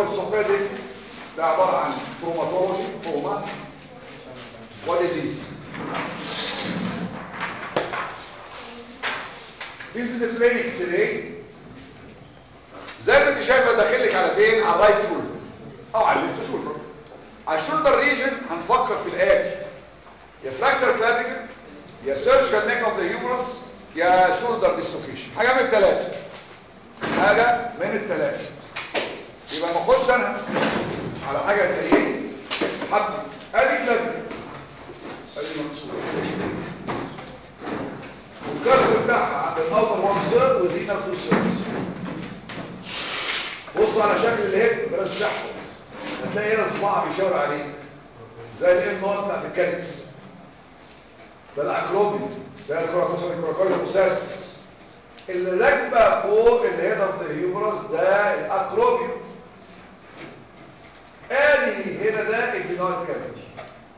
اورثوبيديك ده عباره عن تروماتولوجي تروما وديزيز This is a plain X-ray زي ما انت شايفه داخلك على فين على الرايت شولدر او على الليفت شولدر على الشولدر ريجن هنفكر في الاتي يا فراكتر كلافيكل يا سيرجيكال نيك اوف ذا هيومرس يا شولدر ديسلوكيشن حاجه من الثلاثه حاجه من الثلاثه يبقى ما اخش انا على حاجه زي ايه حبل ادي كلافيكل ادي مكسور والكسر بتاعها عند الاوتر وان سيرد وزينا تو سيرد بص على شكل الهيد بلاش تحفظ هتلاقي هنا صباع بيشاور عليه زي الام نوت بتاع الميكانكس ده الاكروبي ده الكوراكوسوم الكوراكولا المساس اللي راكبه فوق الهيد اوف ذا هيومرس ده الاكروبي ادي هنا ده الجينال كافيتي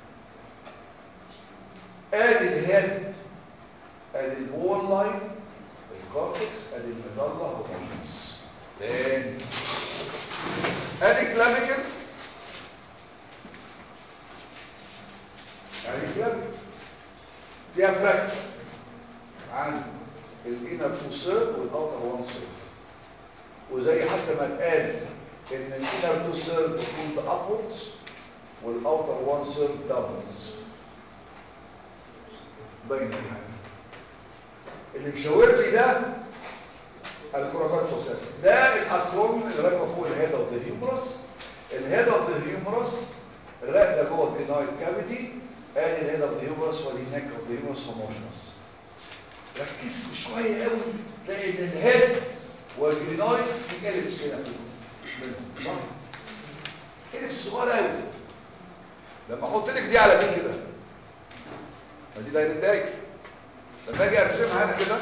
ادي الهيد ادي البول لاين الكورتكس ادي الميدالا هومونس تاني ادي كلافيكل ادي كلافيكل فيها فراكشر عن الانر تو سيرف والاوتر وان سيرف وزي حتى ما اتقال ان الانر تو سيرف تكون ده ابوردز والاوتر وان سيرف داونز باين حاجه اللي مشاور لي ده الكوراكات بروسيس ده الاكروم اللي راكبه فوق الهيد اوف ذا هيومرس الهيد اوف ذا هيومرس راكبه جوه الجينايد كافيتي ادي الهيد اوف ذا هيومرس ودي النك اوف ذا هيومرس هوموجينس ركز شويه قوي تلاقي ان الهيد والجينايد في اليبس هنا فوق صح اليبس صغير قوي لما احط لك دي على دي كده ادي دايره دايره لما اجي ارسمها انا كده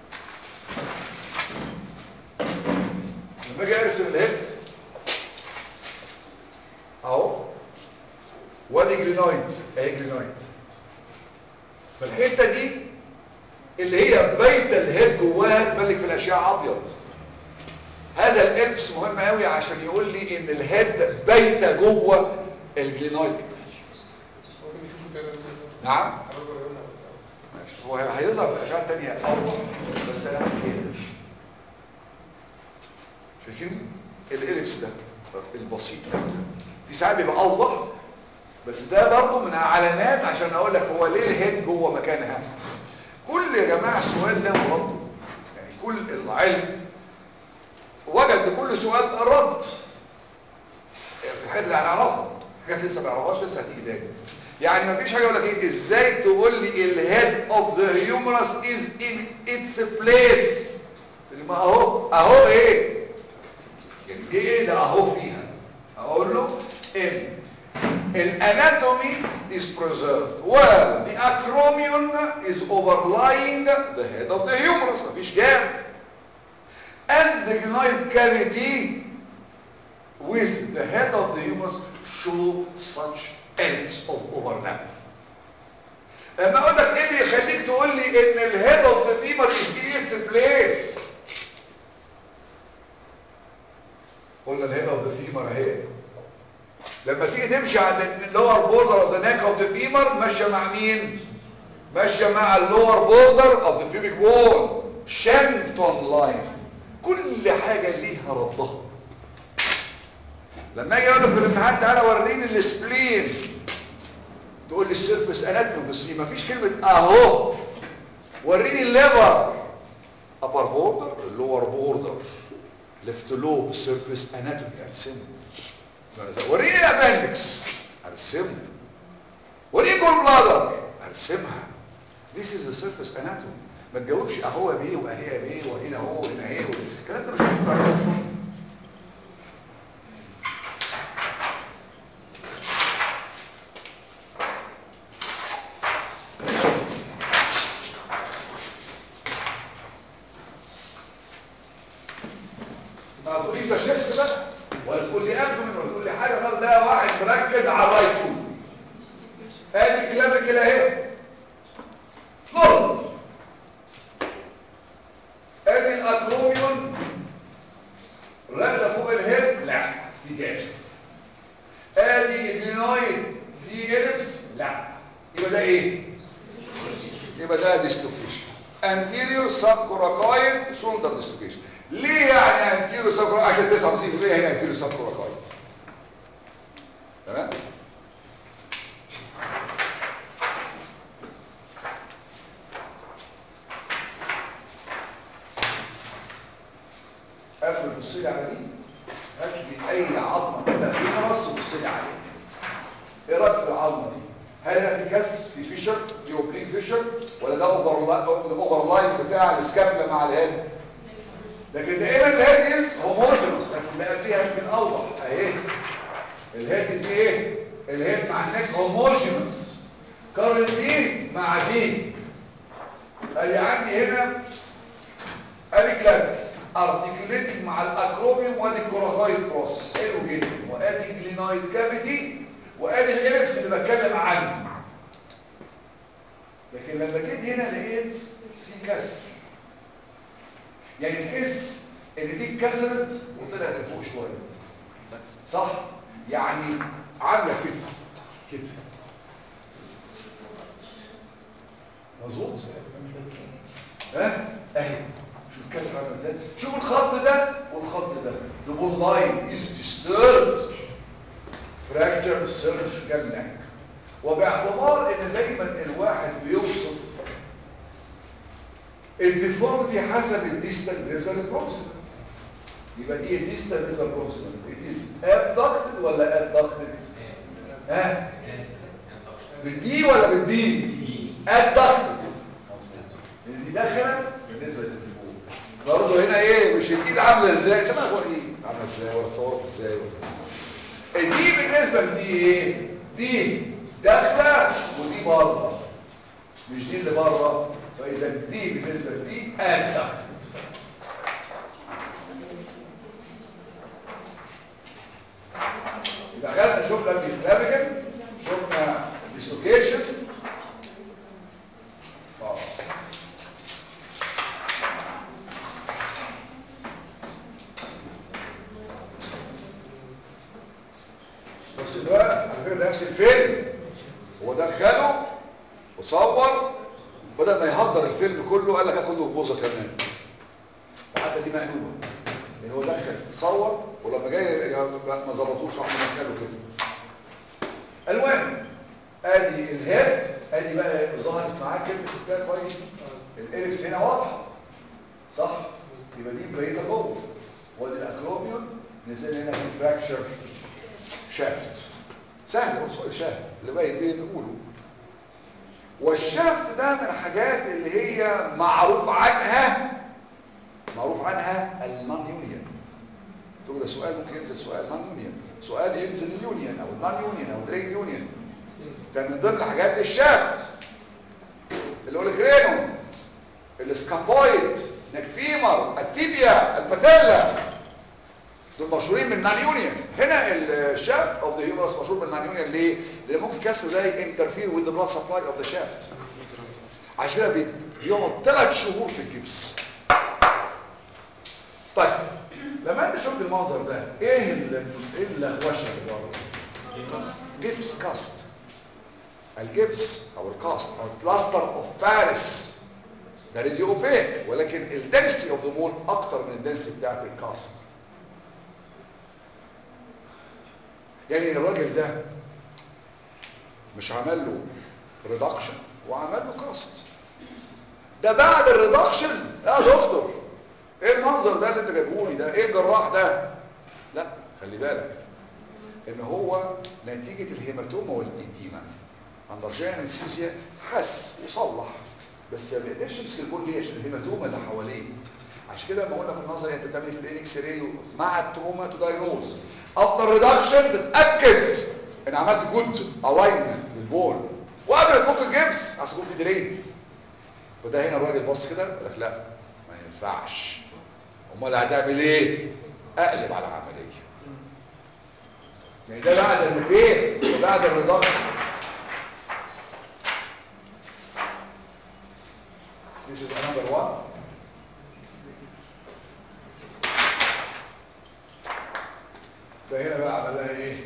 لما اجي ارسم الهيد اهو وادي جلينويد اهي جلينويد فالحته دي اللي هي بيت الهيد جواها تبان لك في الاشعه ابيض هذا الالبس مهم قوي عشان يقول لي ان الهيد بايته جوه الجلينويد نعم هو هيظهر في اشعه ثانيه اوضح بس انا كده شايفين الاليبس ده البسيط قوي ده في ساعات بيبقى اوضح بس ده برضه من علامات عشان اقول لك هو ليه الهيد جوه مكانها كل يا جماعه السؤال ده رد يعني كل العلم وجد لكل سؤال رد في الحاجات اللي هنعرفها حاجات لسه ما نعرفهاش لسه هتيجي تاني يعني ما فيش حاجه يقول لك ايه ازاي تقول لي الهيد اوف ذا هيومرس از ان اتس بليس ما اهو اهو ايه يعني ايه ده اهو فيها اقول له ان الاناتومي is preserved while the acromion is overlying the head of the humerus مفيش جاب and the glenoid cavity with the head of the humerus show such ends of overlap لما اقول لك ايه اللي يخليك تقول لي ان الهيد اوف ذا فيمر is in its place قلنا الهيد اوف ذا فيمر اهي لما تيجي تمشي على اللور بوردر اوف ذا نيك اوف ذا فيمر ماشيه مع مين ماشيه مع اللور بوردر اوف ذا بيبيك بول شانتون لاين كل حاجه ليها ردها لما اجي اقول لك في الامتحان تعالى وريني السبلين تقول لي السيرفس اناتومي في السبلين مفيش كلمه اهو وريني الليفر ابر بوردر اللور بوردر ليفت لوب سيرفس اناتومي ارسمه وريني الابندكس ارسمه وريني جول بلادر ارسمها This is the surface anatomy ما تجاوبش اهو بيه واهي بيه وهنا اهو وهنا اهي الكلام ده مش مهم ما تقوليش ده شيست بقى ولا تقول لي ابدومن ولا تقول لي حاجه غير ده واحد مركز على الرايت شو ادي كلامك كده اهي نورمال ادي الاكروميون راكده فوق الهيد لا في جاش ادي الجلينويد في اليبس لا يبقى ده ايه يبقى ده ديستوكيشن anterior subcoracoid shoulder dislocation ليه يعني anterior subcoracoid عشان 99% هي anterior subcoracoid تمام قبل ما تبص لي على دي هات لي اي عظمه كده في راس وبص لي عليها ايه رايك في العظمه دي هل هنا في كسر في فيشر في اوبليك فيشر ولا ده اوفر الاوفر لاين بتاع السكابلا مع الهيد لكن دائما الهيد از هوموجينوس هتلاقي فيها يمكن اوضح اهي الهيد از ايه الهيد مع النك هوموجينوس قارن دي مع دي ادي عندي هنا ادي كلاب ارتكليتنج مع الاكروميوم وادي الكوراكويد بروسيس حلو جدا وادي جلينويد كافيتي وادي الاليبس اللي بتكلم عنه لكن لما جيت هنا لقيت في كسر يعني تحس ان دي اتكسرت وطلعت لفوق شويه صح يعني عامله كده كده مظبوط ها اهي شوف الكسر عامل ازاي شوف الخط ده والخط ده the bone line is disturbed fracture surgical neck وباعتبار ان دايما الواحد بيوصف الديفورميتي حسب الديستال بالنسبه للبروكسيمال يبقى دي الديستال بالنسبه للبروكسيمال it is abducted ولا adducted ها بالدي ولا بالدي adducted مظبوط لان دي داخله بالنسبه للفوق برضه هنا ايه مش الايد عامله ازاي طب هو ايه عامله ازاي ولا صورت ازاي ولا دي بالنسبه لدي ايه دي داخله ودي بره مش دي اللي بره فاذا دي بالنسبه لدي adducted يبقى خدنا شفنا الكلافيكال شفنا الديسلوكيشن اه بص ده على فكره نفس الفيلم هو دخله وصور بدل ما يهدر الفيلم كله قال لك هاخد له بوزه كمان وحتى دي مقلوبه يعني هو دخل صور ولما جاي ما ظبطوش عم دخله كده المهم ادي الهيد ادي بقى ظهرت معاك كلمه شفتها كويس الاليبس هنا واضحه صح يبقى دي بريتا جوه وادي الاكروميون نزل هنا في فراكشر شافت سهل هو سؤال سهل اللي باين بيه نقوله والشافت ده من الحاجات اللي هي معروف عنها معروف عنها النون يونيون تقول ده سؤال ممكن ينزل سؤال نون يونيون سؤال ينزل اليونيون او النون يونيون او دريد يونيون كان من ضمن حاجات الشافت اللي هو الجرينوم السكافويد نكفيمر التيبيا الباتيلا دول مشهورين من النون يونيون هنا الشافت اوف ذا هيومرس مشهور بالنون يونيون ليه لان ممكن كسر ده انترفير وذ ذا بلاد سبلاي اوف ذا شافت عشان كده بيقعد ثلاث شهور في الجبس طيب لما انت شفت المنظر ده ايه ايه اللغوشه اللي بره جبس كاست الجبس او الكاست او البلاستر اوف باريس ده راديو اوبيك ولكن الدنسيتي اوف ذا مول اكتر من الدنسيتي بتاعت الكاست يعني الراجل ده مش عمل له ريدكشن وعمل له كاست ده بعد الريدكشن يا دكتور ايه المنظر ده اللي انت جايبه لي ده ايه الجراح ده لا خلي بالك ان هو نتيجة الهيماتوما والإديمة اندرجين انستيزيا حس وصلح بس ما بيقدرش يمسك البول ليه عشان الهيماتوما اللي حواليه عشان كده لما قلنا في النظري انت بتعمل في الاكس راي مع التروما تو دايجنوز افتر ريدكشن تتاكد ان عملت جود الاينمنت للبول وقبل ما تفك الجبس عشان يكون في ديليت فده هنا الراجل بص كده قال لك لا ما ينفعش امال هتعمل ايه اقلب على عمليه يعني ده بعد الريبير وبعد الريدكشن This is another one. ده هنا بقى عمل لها ايه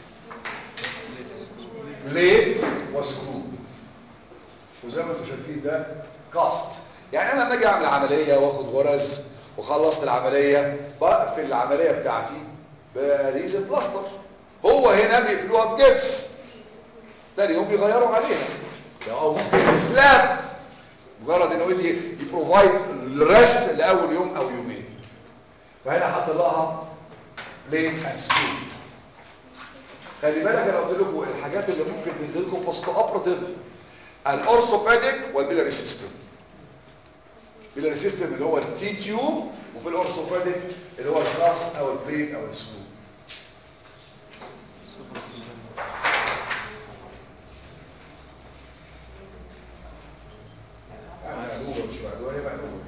ليت وسكرو وزي ما انتم شايفين ده كاست يعني انا لما اجي اعمل عمليه واخد غرز وخلصت العمليه بقفل العمليه بتاعتي باديز بلاستر هو هنا بيقفلوها بجبس تاني يوم يغيروا عليها او ممكن سلاب مجرد انه يدي يبروفايد الرس لاول يوم او يومين فهنا حط لها ليت اسبوع خلي بالك انا قلت لكم الحاجات اللي ممكن تنزل لكم بوست اوبراتيف الاورثوبيديك والبيلاري سيستم البيلاري سيستم اللي هو التي تيوب وفي الاورثوبيديك اللي هو الكاس او البليت او السكرو مقلوبه مش مقلوبه هي مقلوبه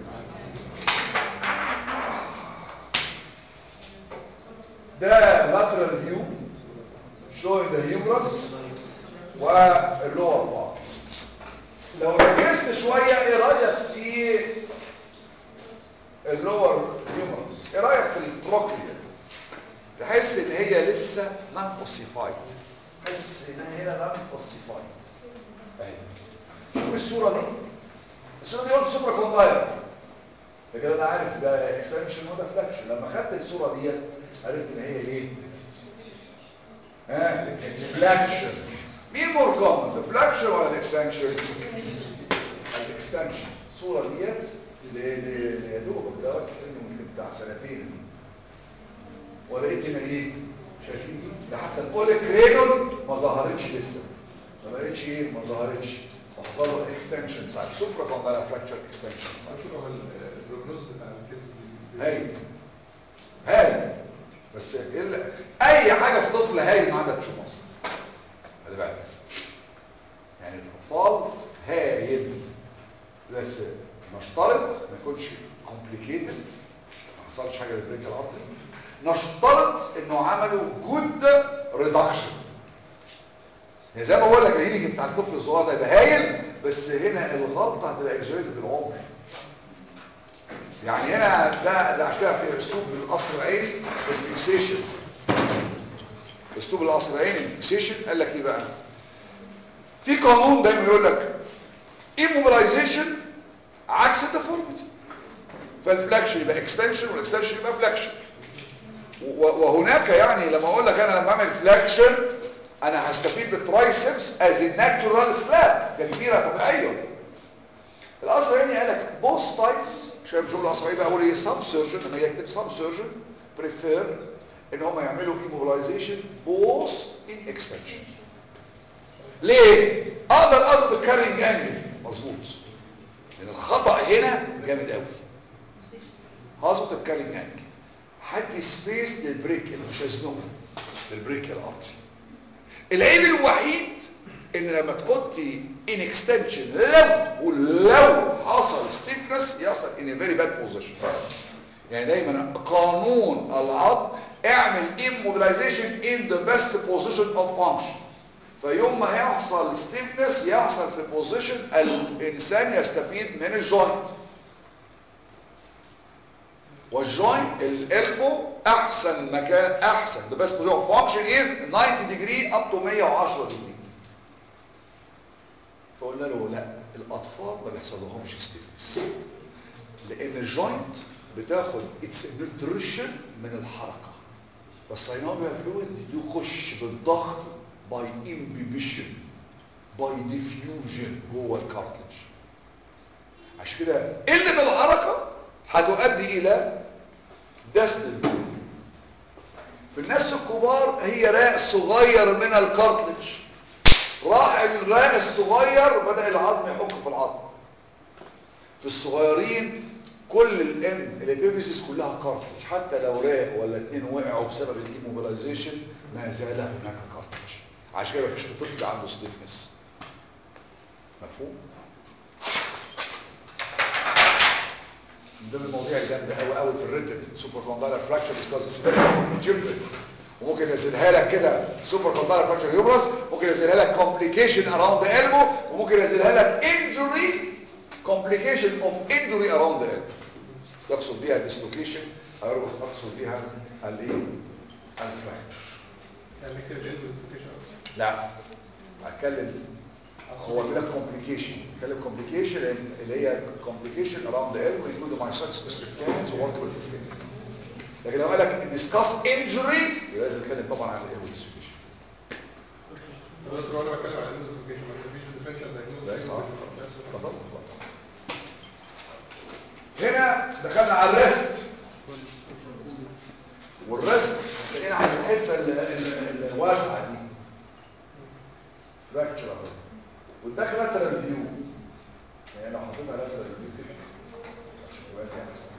ده lateral view showing the humerus واللور بارت لو ركزت شويه ايه رايك في اللور هيومرس ايه رايك في التروكليا تحس ان هي لسه نون اوسيفايد تحس ان هي نون اوسيفايد اهي شوف الصوره دي الصوره دي قلت سوبر كونداير لكن انا عارف ده اكستنشن وده فلاكشن لما خدت الصوره ديت عرفت ان هي ايه ها فلاكشن مين مور كومن الفلاكشن ولا الاكستنشن الاكستنشن الصوره ديت يا دوب ده وقت سنه ممكن بتاع سنتين ولقيت هنا ايه شايفين دي ده حتى الاوليك رينول ما ظهرتش لسه ما بقتش ايه ما ظهرتش وحصل له اكستنشن بتاع السوبرا كوندالا فراكشر اكستنشن هو البروجنوز بتاع الكيس دي هاي هاي بس إلا اي حاجه في طفل هاي ما عندها تشوف مصر خلي بالك يعني الاطفال هايل بس نشترط ما يكونش كومبليكيتد ما حصلش حاجه للبريك الارضي نشترط انه عملوا جود ريدكشن يعني زي ما بقول لك الهيلينج بتاع الطفل الصغير ده يبقى هايل بس هنا الغلطه هتبقى اكزريتد بالعمر يعني هنا ده ده عشان كده في اسلوب القصر العيني الفيكسيشن اسلوب القصر العيني الفيكسيشن قال لك ايه بقى في قانون دايما يقول لك immobilization عكس الديفورميتي فالفلاكشن يبقى اكستنشن والاكستنشن يبقى فلاكشن وهناك يعني لما اقول لك انا لما اعمل فلاكشن انا هستفيد بالترايسبس از ناتشورال سلاب كبيره طبيعيه القصر العيني قال لك بوث تايبس شايف شغل القصر العيني بقى اقول ايه سب سيرجن لما يكتب سب سيرجن بريفير ان هم يعملوا immobilization بوث ان اكستنشن ليه اقدر اظبط الكارينج انجل مظبوط لان الخطا هنا جامد قوي هظبط الكارينج انجل هدي سبيس للبريك اللي مش هزنقه للبريك الارضي العيب الوحيد ان لما تحطي ان اكستنشن لو ولو حصل ستيفنس يحصل ان فيري باد بوزيشن يعني دايما قانون العظم اعمل immobilization in the best position of function فيوم ما يحصل ستيفنس يحصل في بوزيشن الانسان يستفيد من الجوينت والجوينت الالبو احسن مكان احسن the best position of function is 90 degree up to 110 degree فقلنا له لا الاطفال ما بيحصل لهمش ستيفنس لان الجوينت بتاخد اتس نيوتريشن من الحركه فالسينوميال فلويد يخش بالضغط باي امبيبيشن باي ديفيوجن جوه الكارتلج عشان كده قله الحركه هتؤدي الى دسم في الناس الكبار هي راء صغير من الكارتلج راح الراء الصغير بدأ العظم يحك في العظم في الصغيرين كل الام الابيبيسيس كلها كارتلج حتى لو راء ولا اتنين وقعوا بسبب الايموبيلايزيشن ما زال هناك كارتلج عشان كده مفيش طفل عنده ستيفنس مفهوم من ضمن المواضيع الجامده قوي قوي في الريتن سوبر كوندايلر فراكشر بيكوز اتس فيري وممكن ينزلها لك كده سوبر كوندايلر فراكشر يوبرس ممكن ينزلها لك كومبليكيشن اراوند ذا البو وممكن ينزلها لك انجري كومبليكيشن اوف انجري اراوند ذا البو يقصد بيها ديسلوكيشن او يقصد بيها الايه الفراكتشر يعني نكتب الانفستيجيشن لا هتكلم هو بيقول لك كومبليكيشن بيتكلم كومبليكيشن اللي هي كومبليكيشن اراوند ذا elbow include myositis specifications وورك with لكن لو قال لك discuss injury يبقى لازم نتكلم طبعا عن الالبو ديسلوكيشن بس هو انا بتكلم عن الانفستيجيشن ما بتكلمش الديفرنشال ده دايجنوستس صح خلاص هنا دخلنا على الريست والريست لقينا على الحته ال- ال- الواسعه دي فراكتشر اهو والداخل لاترال فيو يعني لو حطينا لاترال فيو كده عشان تبقى دي احسن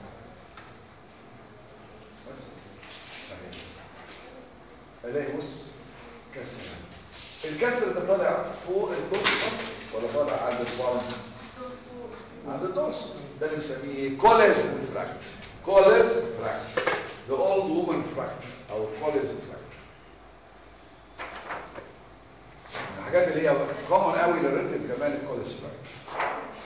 بس اهي الاقي بص كسر الكسر ده طالع فوق الدورسال ولا طالع عند البارن عند الدورس ده اللي بنسميه كوليز فراكتشر كوليز فراكتشر the old woman fracture او كوليز فراكتشر من الحاجات اللي هي كومن قوي للريتم كمان الكوليز فراكتشر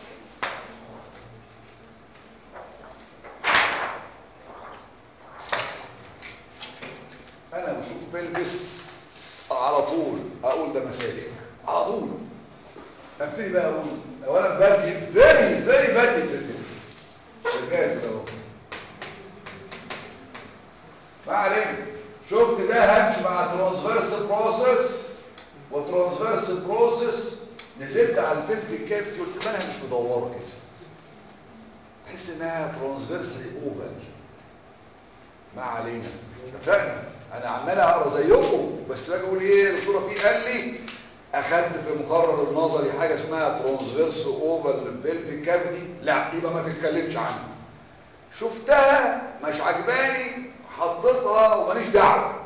انا بشوف بلبس على طول اقول ده مسالك على طول ابتدي بقى اقول اولا بدي فيري فيري بدي في الجهاز اهو ما علينا شفت ده همشي مع ترانسفيرس بروسيس وترانسفيرس بروسيس نزلت على الفلف الكافتي قلت مالها مش مدوره كده تحس انها ترانسفيرس اوفال ما علينا اتفقنا انا عمال اقرا زيكم بس باجي اقول ايه الدكتوره في قال لي اخدت في مقرر النظري حاجه اسمها ترانسفيرس اوفال بيلفيك كافيتي لا يبقى ما تتكلمش عنها شفتها مش عجباني حطيتها وماليش دعوه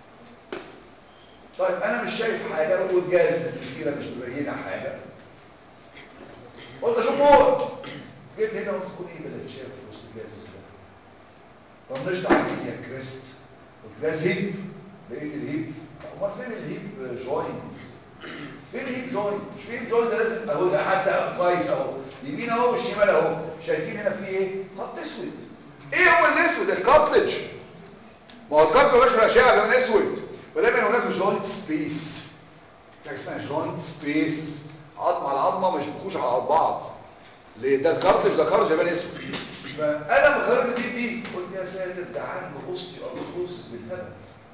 طيب انا مش شايف حاجه والجاز كتيره مش مبينه حاجه قلت اشوف فوق جيت هنا قلت تكون ايه اللي شايف في وسط الجاز ده طنشت على يا كريست قلت جاز هيب لقيت الهيب امال فين الهيب جوينت فين الهيب جوينت مش فين جوينت ده لازم اهو ده حتى كويس اهو يمين اهو والشمال اهو شايفين هنا في ايه خط اسود ايه هو الاسود الكارتلج ما هو الكارتلج مش اشعه لون اسود ودايما هناك جوينت سبيس حاجه اسمها جوينت سبيس عظمه على عظمه مش بتخش على بعض ليه ده الكارتلج ده كارتلج يبان اسود فانا مخرج دي دي قلت يا ساتر ده عنده اوستي ارثروسس بالهبل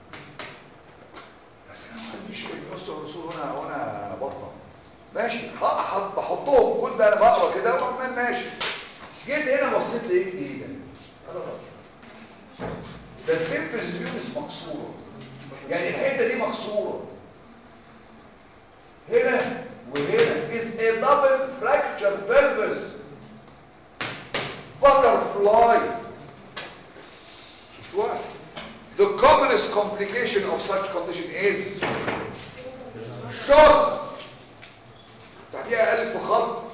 بس انا ما عنديش اوستي ارثروسس وانا وانا بطل ماشي حط بحطهم كل ده انا بقرا كده وعمال ماشي جيت هنا بصيت لقيت ايه ده انا ده السيمبلز فيوس مكسوره يعني الحته دي مكسوره هنا وهنا is a double fracture pelvis butterfly شفتوها the commonest complication of such condition is shock تحتيها ألف خط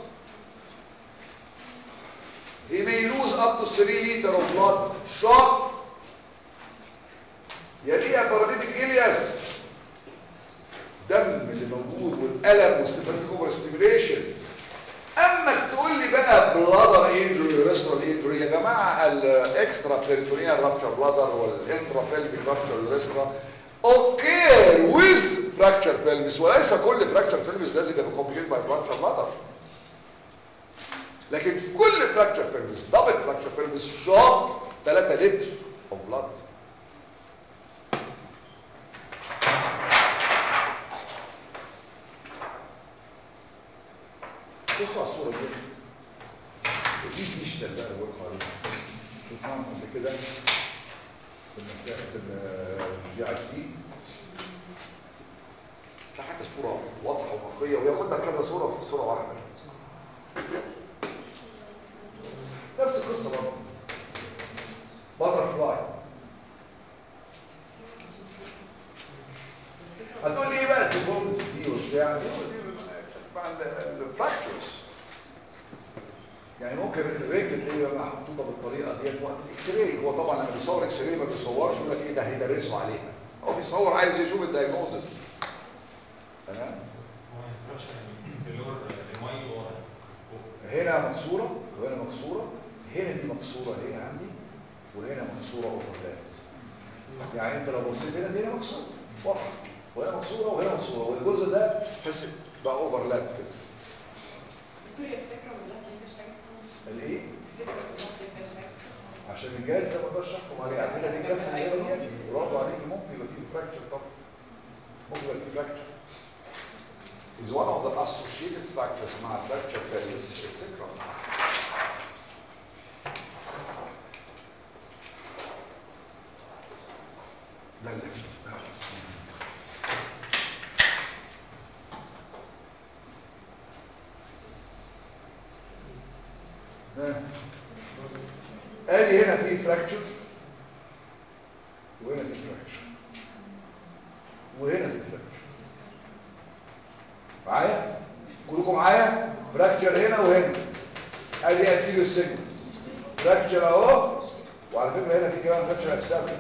he may lose up to 3 liter of blood shock يليها باراليتيك إلياس دم اللي موجود والألم والستيفاسيك اوفر ستيميليشن اما تقول لي بقى بلادر انجري ريسترال انجري يا جماعه الاكسترا بيريتونيال رابتشر بلادر والانترا بيلفيك رابتشر ريسترا اوكي ويز فراكتشر بيلفيس وليس كل فراكتشر بيلفيس لازم يبقى كومبليكيت باي فراكتشر بلادر لكن كل فراكتشر بيلفيس دبل فراكتشر بيلفيس شوك 3 لتر اوف بلاد بصوا على الصوره دي دي فيش ده اللي انا بقول عليها شفناهم قبل كده في المسائل في الجي اي تي في حتى صوره واضحه ونقيه وياخد لك كذا صوره في صوره واحده نفس القصه برضه باتر فلاي هتقول لي ايه بقى الديفولت دي وبتاع دي مع الفراكتشرز يعني ممكن الرجل تلاقيها محطوطه بالطريقه ديت وقت الاكس راي هو طبعا لما بيصور اكس راي ما بيصورش يقول لك ايه ده هيدرسوا عليها هو بيصور عايز يشوف الدايجنوزس تمام هنا مكسوره وهنا مكسوره هنا دي مكسوره اهي عندي وهنا مكسوره اوفرلات يعني انت لو بصيت هنا دي هنا مكسوره واضحه وهنا مكسوره وهنا مكسوره والجزء ده تحس بقى اوفرلاب كده دكتور يا السكر ولا لا مفيش حاجه الايه السكر ولا لا مفيش حاجه عشان الجهاز ده ما اقدرش احكم عليه على فكره دي كسر اللي هي دي برافو عليك ممكن يبقى فيه فراكشر طبعا ممكن يبقى فيه فراكشر is one of the associated fractures مع fracture values السكرة ده اللفت ها ادي هنا في فراكشر وهنا في فراكشر وهنا في فراكشر معايا كلكم معايا فراكشر هنا وهنا ادي انتيريو سيجمنت فراكشر اهو وعلى فكره هنا في كمان فراكشر استابل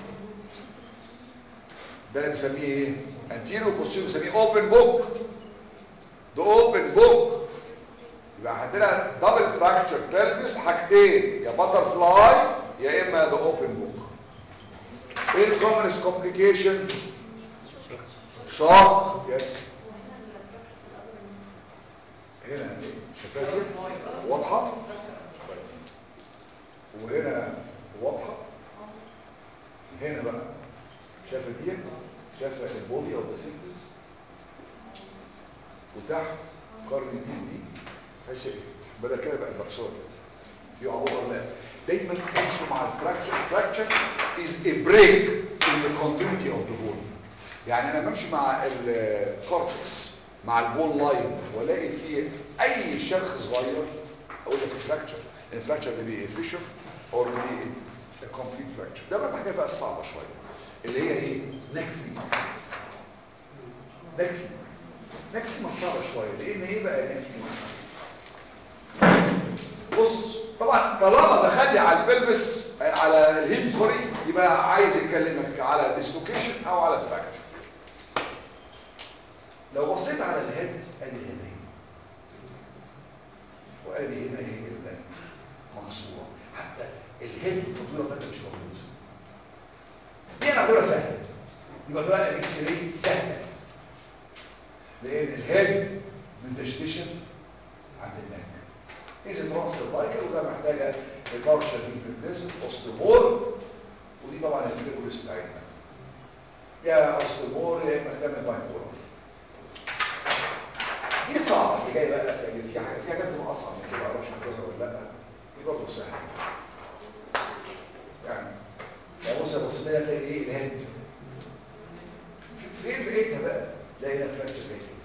ده اللي بنسميه ايه انتيريو بوستيريو بنسميه اوبن بوك ده اوبن بوك يبقى عندنا دبل فراكشر بلبس حاجتين يا باتر فلاي يا اما ده اوبن بوك ايه الكومنس كومبليكيشن شوك يس هنا ايه شايفها دي واضحه كويس وهنا واضحه هنا بقى شايفه دي شايفه البودي او السيمبس وتحت قرن دي دي حيث ايه بدل كده بقى المكسوره كده في اوفرلاب دايما تمشوا مع الفراكشر الفراكشر is a break in the continuity of the bone يعني انا بمشي مع الكورتكس مع البول لاين والاقي فيه اي شرخ صغير اقول ده في فراكشر الفراكشر ده بيه فيشر او ده بيه كومبليت فراكشر ده بقى الحاجه بقى الصعبه شويه اللي هي ايه نكفي نكفي نكفي ما صعبه شويه لان ايه بقى نكفي بص طبعا طالما دخلي على البلبس على الهيب سوري يبقى عايز يكلمك على ديسلوكيشن او على فراكشر لو بصيت على الهيد ادي هنا ايه وادي هنا ايه مكسوره حتى الهيد التطويره بتاعتها مش موجوده دي نقدرها سهله يبقى ده الاكس راي سهله لان الهيد مدشدشه عند النك اذا ترانس سيرفايكل وده محتاجه البارشال دي ريبليسمنت اوستومور ودي طبعا الفيبوليس بتاعتنا يا اوستومور يا اما تعمل بايبولار دي صعبه اللي جاي بقى يعني في حاجه في حاجات بتبقى اصعب من كده معرفش هتقولها ولا لا دي برضه سهله يعني لو بص بص ده تلاقي ايه الهند فين بقيتها بقى لا هنا فراكشر زي كده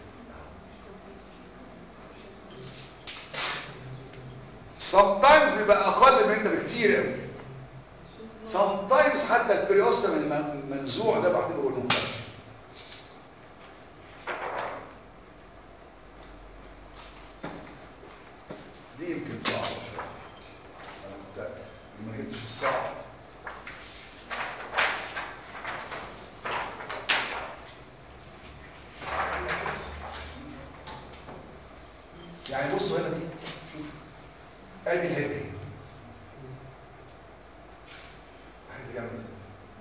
sometimes بيبقى اقل من ده بكتير قوي sometimes حتى البريوستم المنزوع ده بعتبره انه فراكشر دي يمكن صعبه شويه انا كنت ما جبتش الصعب يعني بصوا هنا دي شوف ادي الهيد اهي هيد جامد ازاي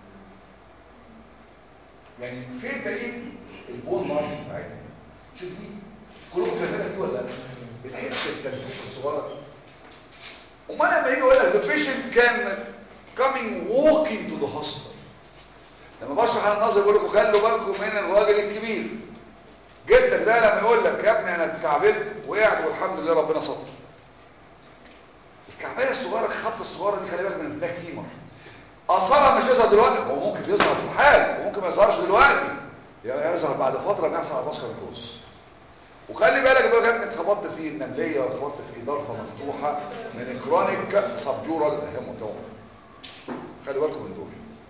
يعني فين بقيه البول لاين بتاعتنا شوف دي كلكم شايفينها دي ولا الحته التنفيذ الصغيره دي امال لما يجي يقول لك the patient can coming walking to the hospital لما بشرح على النظر بقول لكم خلوا بالكم من الراجل الكبير جدك ده لما يقول لك يا ابني انا اتكعبلت وقعت والحمد لله ربنا ستر الكعبله الصغيره الخبطه الصغيره دي خلي بالك من البلاك فيمر اثرها مش يظهر دلوقتي هو ممكن يظهر في الحال وممكن ما يظهرش دلوقتي يعني يظهر بعد فتره بيحصل على باسكر كروز وخلي بالك بقى كمان اتخبطت في النمليه واتخبطت في ضرفه مفتوحه من كرونيك سبجورال هيموتوما خلي بالكم من دول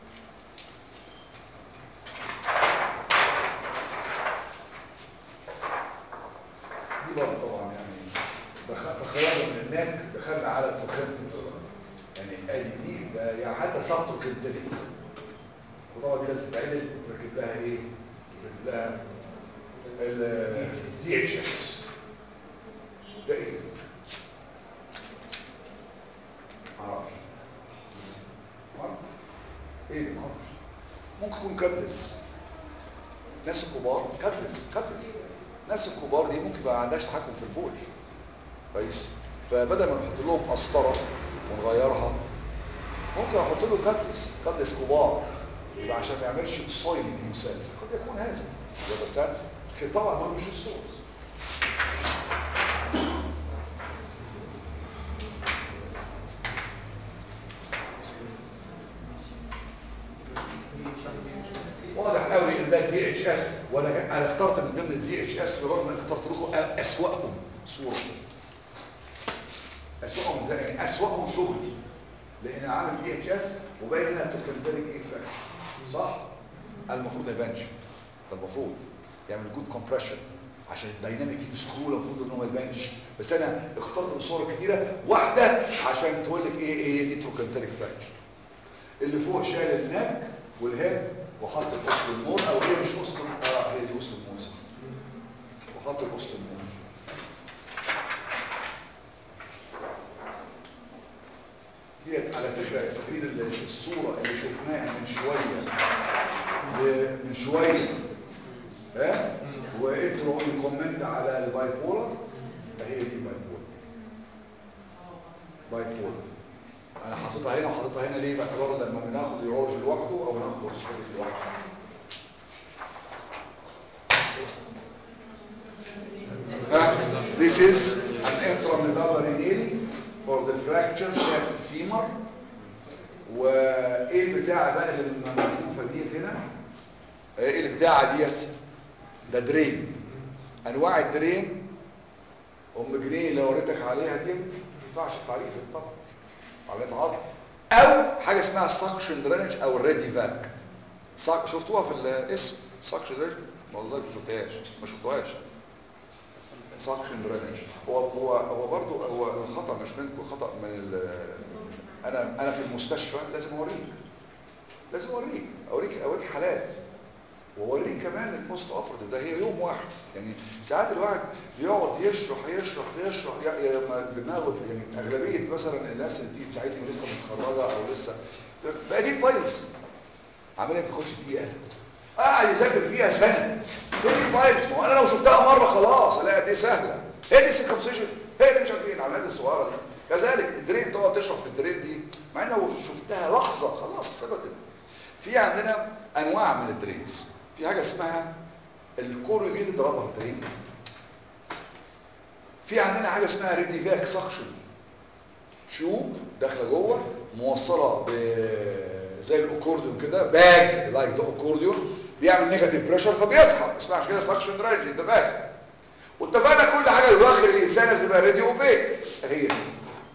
دي برضه طبعا يعني تخيلوا من هناك دخلنا على التوكنتس يعني ادي دي ده يعني حتى سب توكنتلي وطبعا دي لازم تتعمل وتركب لها ايه؟ تركب لها الدي اتش اس ده ايه معرفش معرفش ايه ده معرفش ممكن يكون كاتلس ناس الكبار كاتلس كاتلس الناس الكبار دي ممكن ما عندهاش تحكم في البول كويس فبدل ما نحط لهم قسطره ونغيرها ممكن احط له كاتلس كاتلس كبار يبقى عشان ما يعملش صايل هيمسيلف قد يكون هذا ده بس لكن طبعا ما مش ستورز واضح قوي ان ده الدي اتش اس وانا انا اخترت من ضمن الدي اتش اس برغم ان اخترت لكم اسوأهم صوره اسوأهم ازاي يعني اسوأهم شغل لان عامل دي اتش اس وباين انها تكندريك ايه فراكشن صح المفروض ما يبانش ده المفروض يعمل جود كومبريشن عشان الدايناميك فيه بسهوله المفروض ان هو ما يبانش بس انا اخترت بصوره كتيره واحده عشان تقول لك ايه ايه دي تروكنتريك فراكشر اللي فوق شال النك والهيد وحط القسط المور او هي مش قسط اه هي دي قسط الموز وحط القسط المور ديت على فكره فاكرين ال- الصوره اللي شفناها من شويه ب- من شويه ها وانتوا لو كومنت على الباي بولر فهي دي باي بولر باي بولر انا حاططها هنا وحاططها هنا ليه باعتبار لما بناخد الروج لوحده او ناخد الرسول لوحده ها this is an intramedullary nail for the fracture shaft femur وايه البتاعه بقى اللي ملفوفه ديت هنا ايه البتاعه ديت ده درين انواع الدرين ام جنيه اللي وريتك عليها دي ما ينفعش التعريف طبعا عمليه عظم او حاجه اسمها سكشن درينج او الريدي فاك صك... شفتوها في الاسم سكشن درينج ما قصدك ما شفتهاش ما شفتوهاش سكشن درينج هو هو هو برضه هو الخطا مش منكم خطا من ال... انا انا في المستشفى لازم اوريك لازم اوريك اوريك اوريك حالات واوريك كمان البوست اوبرتيف ده هي يوم واحد يعني ساعات الواحد بيقعد يشرح يشرح يشرح ي- ي- ما دماغه يعني اغلبيه مثلا الناس اللي تيجي تساعدني ولسه متخرجه او لسه بقى دي فايلز عمليه بتخش دقيقه قاعد يذاكر فيها سنه هي دي فايلز ما هو انا لو شفتها مره خلاص الاقي دي سهله هي دي السيركمسيشن هي دي مش عارف ايه العمليات الصغيره دي كذلك الدرين تقعد تشرح في الدرين دي مع ان لو شفتها لحظه خلاص ثبتت في عندنا انواع من الدرينز في حاجه اسمها الكوريجيتد رابر درين في عندنا حاجه اسمها ريديفاك سكشن تيوب داخله جوه موصله ب زي الاكورديون كده باج لايك ذا اكورديون بيعمل نيجاتيف بريشر فبيسحب اسمها عشان كده سكشن درينج ذا بيست واتفقنا كل حاجه يواخر الانسان لازم تبقى راديو اوبيك هي دي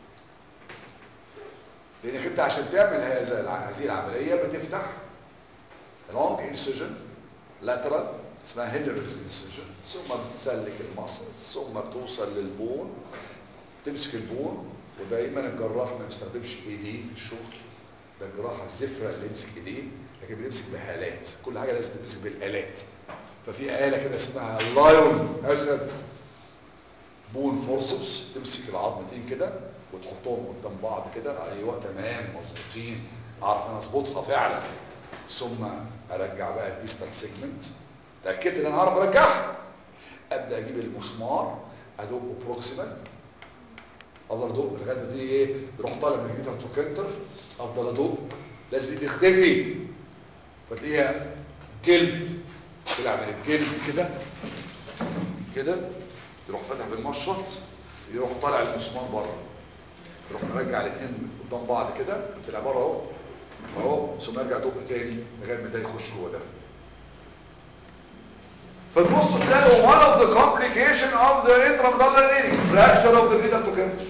لانك انت عشان تعمل هذا الع- هذه العمليه بتفتح لونج انسجن لاترال اسمها هيلرز انسجن ثم بتسلك المصل ثم بتوصل للبون تمسك البون ودايما الجراح ما يستخدمش ايديه في الشغل ده الجراح الزفره اللي يمسك ايديه لكن بيمسك بآلات كل حاجه لازم تمسك بالآلات ففي آلة كده اسمها لايون اسد بون فورسبس تمسك العظمتين كده وتحطهم قدام بعض كده ايوه تمام مظبوطين اعرف انا اظبطها فعلا ثم ارجع بقى الديستال سيجمنت تاكدت ان انا هعرف ارجعها ابدا اجيب المسمار ادقه بروكسيمال افضل ادق لغايه ما تيجي ايه يروح طالع من الجديد التوكنتر افضل ادق لازم دي تختفي فتلاقيها جلد طلع من الجلد كده كده يروح فاتح بالمشط يروح طالع المسمار بره يروح مرجع الاثنين قدام بعض كده طلع بره اهو اهو ثم يرجع دق تاني لغايه ما ده يخش جوه ده فتبص تلاقوا one of the complication of the intramedullary vein fracture of the middle trochanter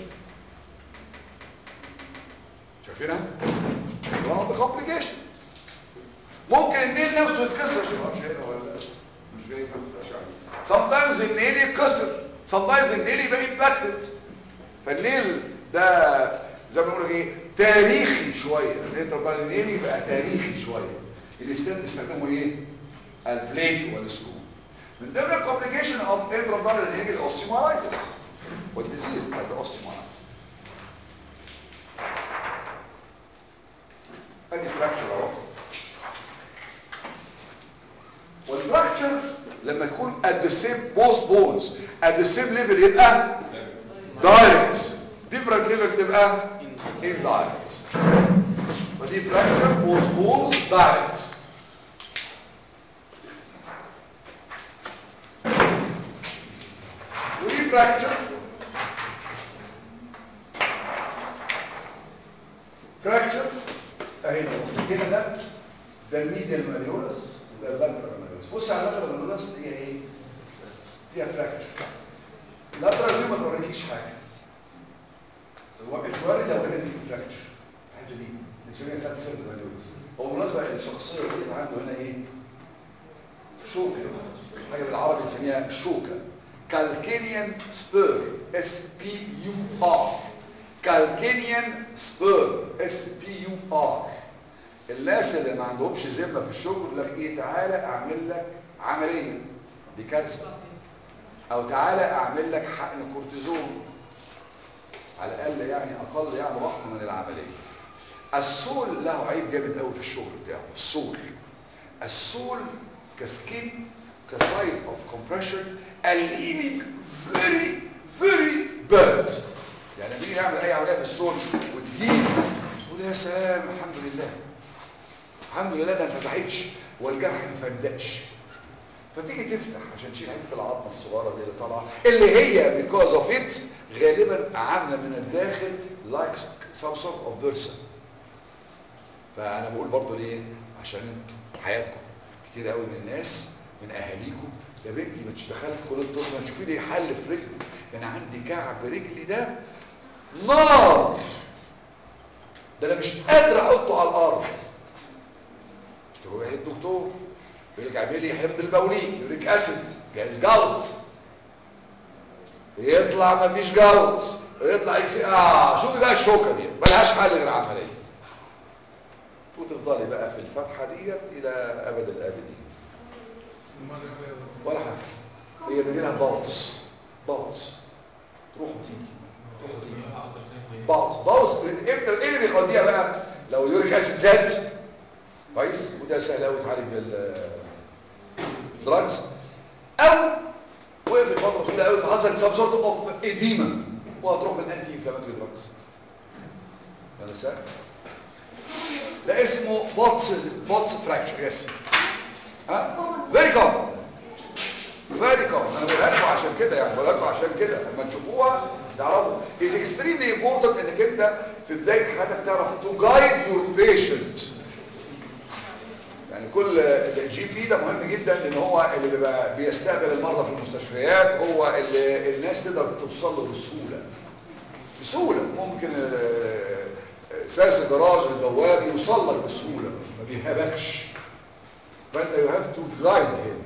شايفينها one of the complication ممكن النيل نفسه يتكسر مش هنا ولا مش جاي مش عارف sometimes النيل يتكسر sometimes النيل يبقى impacted فالنيل ده زي ما بنقول ايه تاريخي شويه الانترميدالري النيل يبقى تاريخي شويه الاستاذ بيستخدموا ايه البليت والسكرو من ضمن الكومبليكيشن اوف انترميدالري النيل الاوستيومالايتس والديزيز بتاع الاوستيومالايتس ادي فراكشر اهو والفراكتشر لما يكون at the same both bones at the same level يبقى direct different level تبقى indirect ودي fracture both bones direct ودي fracture fracture اهي لو بصيت هنا ده ده الميديال ماليولس وده اللاترال ماليولس بص على اللاترال ماليولس دي ايه فيها fracture اللاترال دي ما توريكيش حاجه هو التوري لو هنا دي fracture الحته دي بنسميها سات سيرد ماليولس هو بالمناسبه الشخصيه دي عنده هنا ايه شوكه حاجه بالعربي بنسميها شوكه كالكينيان سبير اس بي يو ار كالكينيان سبير اس بي يو ار الناس اللي ما عندهمش ذمه في الشغل يقول لك ايه تعالى اعمل لك عمليه دي كارثه او تعالى اعمل لك حقن كورتيزون على الاقل يعني اقل يعني رحمه من العمليه السول له عيب جامد قوي في الشغل بتاعه السول السول كسكين كسايد اوف كومبريشن الهيلينج فيري فيري باد يعني لما نيجي نعمل اي عمليه في السول وتهيل تقول يا سلام الحمد لله الحمد لله ده ما فتحتش والجرح ما فندقش فتيجي تفتح عشان تشيل حته العظمه الصغيره دي اللي طالعه اللي هي بيكوز اوف ات غالبا عامله من الداخل لايك سم سورت اوف بيرسون فانا بقول برضو ليه عشان انتوا حياتكم كتير قوي من الناس من اهاليكم يا بنتي ما دخلت كليه الطب ما تشوفي لي حل في رجلي انا عندي كعب رجلي ده نار ده انا مش قادر احطه على الارض تروحي للدكتور يقول لك اعملي حمض البولي يقول لك اسيد جايز جلط يطلع ما فيش جلط يطلع يكسي اه شوفي بقى الشوكه ديت ملهاش حل غير عمليه وتفضلي بقى في الفتحه ديت الى ابد الابدين ولا حاجه هي بيجي لها باوس باوس تروح وتيجي تروح وتيجي باوس باوس امتى ايه اللي بيقضيها بقى لو اليوريك اسيد زاد كويس وده سهل قوي يتعالج بالدراجز او وقفت فتره طويله قوي فحصلت سب سورت اوف اديما وهتروح بالانتي انفلاماتوري دراجز هذا سهل ده اسمه بوتس بوتس فراكشر يس ها فيري كومن فيري كومن انا بقولها لكم عشان كده يعني بقولها لكم عشان كده لما تشوفوها تعرفوا از اكستريملي امبورتنت انك انت في بدايه حياتك تعرف تو جايد يور بيشنت يعني كل الجي بي ده مهم جدا لان هو اللي بيبقى بيستقبل المرضى في المستشفيات هو اللي الناس تقدر توصل له بسهوله بسهوله ممكن ساس الجراج البواب يوصل لك بسهوله ما بيهابكش فانت يو هاف تو جايد هيم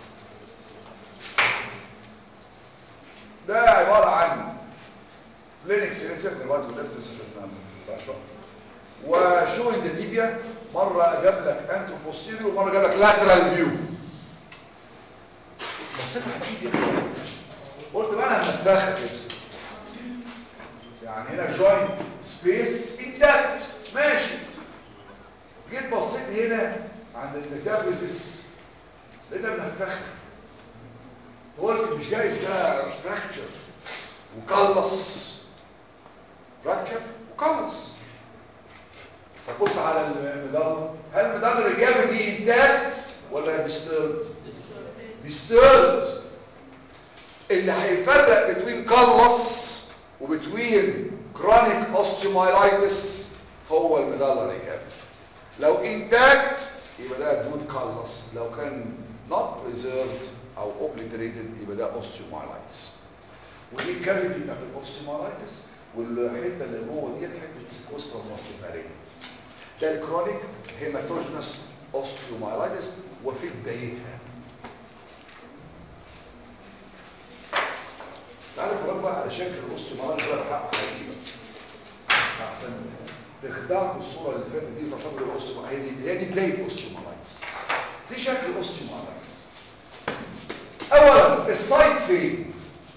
ده عباره عن لينكس ريسيرت الوقت وليفت ريسيرت وشوين ذا تيبيا مره جاب لك انتو بوستيريو ومره جاب لك لاترال فيو بصيت على التيبيا قلت بقى انا هنفخها كده يعني هنا جوينت سبيس انتاكت ماشي جيت بصيت هنا عند الميتافيزيس لقيتها منفخه قلت مش جايز ده فراكتشر وقلص فراكتشر وقلص فبص على المدار هل المدار الاجابه دي انتاكت ولا ديستيرد ديستيرد اللي هيفرق بين قلص وبتوين كرونيك اوستيومايلايتس هو المدلر كافر لو انتاكت يبقى ده دود قلص لو كان not preserved او obliterated يبقى ده اوستيومايلايتس ودي الكافيتي بتاعت الاوستيومايلايتس والحته اللي جوه دي حته سيكوستر سيباريتد ده الكرونيك هيماتوجينس اوستيومايلايتس وفي بدايتها تعالوا اتفرجوا بقى على شكل الاوستيومايلايتس ده بحق حقيقي احسن تخدعكم الصوره اللي فاتت دي وتعتبروا الاوستيومايلايتس هي دي بدايه الاوستيومايلايتس دي شكل الاوستيومايلايتس اولا السايت فين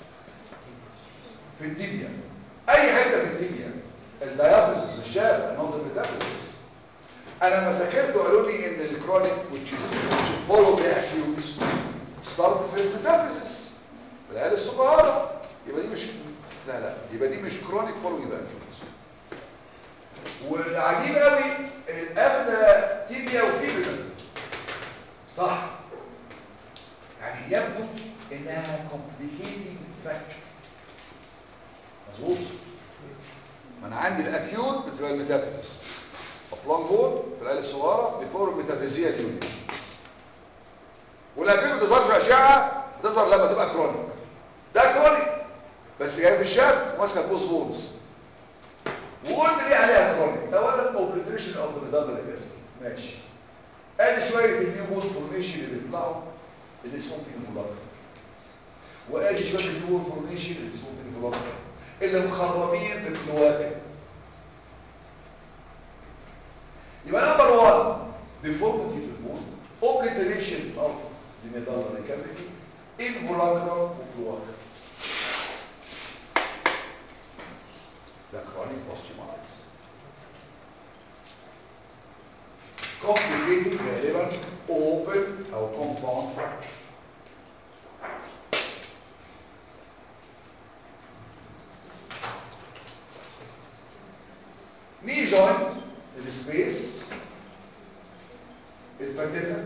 في التيبيا اي حته في التيبيا الديافيزيس الشاب نقطه الميتافيزيس انا لما ذاكرت قالوا لي ان الكرونيك which is follow the acute start في الميتافيزيس العيال الصغيره يبقى دي مش لا لا يبقى دي مش كرونيك فولو ذا acute والعجيب قوي اخده تيبيا وفيبرا صح يعني يبدو انها complicated fracture مظبوط ما انا عندي الاكيوت بتبقى الميتافيزيس اوف لونج بول في العيال الصغيره بيفور الميتافيزيا اليوني والاكيوت ما بتظهرش في اشعه بتظهر لما تبقى كرونيك ده كرونيك بس جاي في الشافت ماسكه البوز بونز وقلت ليه عليها كرونيك اولا اوبليتريشن اوف ذا دبل ايفكت ماشي ادي شويه النيو بول فورميشن اللي بيطلعوا اللي اسمهم انفولاكر وادي شويه النيو بول فورميشن اللي اسمهم انفولاكر اللي مخربين بالكلواكه يبقى نمبر 1 deformity في البون obliteration of the medullary cavity involucral وكلواكه ده chronic osteomyelitis complicated غالبا open او compound fracture knee joint السبيس الباتيلا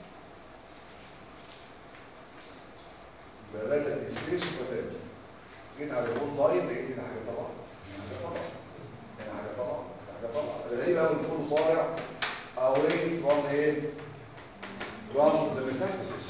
بلدة السبيس وباتيلا جينا على البول لاين لقيت هنا حاجة طبعا هنا حاجة طبعا هنا حاجة طبعا الغريب قوي كله طالع away from ايه from the metaphysis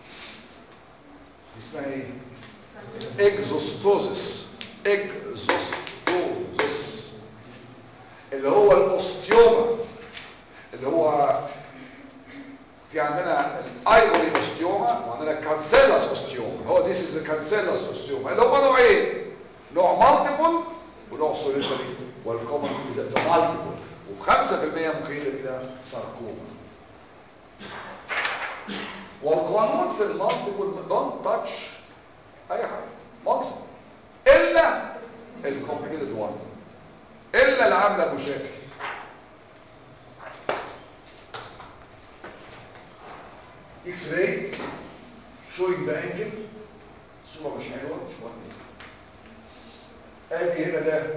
اسمها ايه اكزوستوزس اكزوستوزس اللي هو الاوستيوما اللي هو في عندنا الايبوري اوستيوما وعندنا كانسيلاس اوستيوما هو ديس از كانسيلاس اوستيوما اللي هو نوعين نوع مالتيبل ونوع سوليتري والكومن از مالتيبل وفي 5% ممكن يقلب الى ساركوما والقانون في المالتيبل دونت تاتش اي حاجه مالتيبل الا الكومبليكيتد وان الا اللي عامله مشاكل اكس راي شوينج ذا انجل صوره مش حلوه مش مهمه ادي هنا ده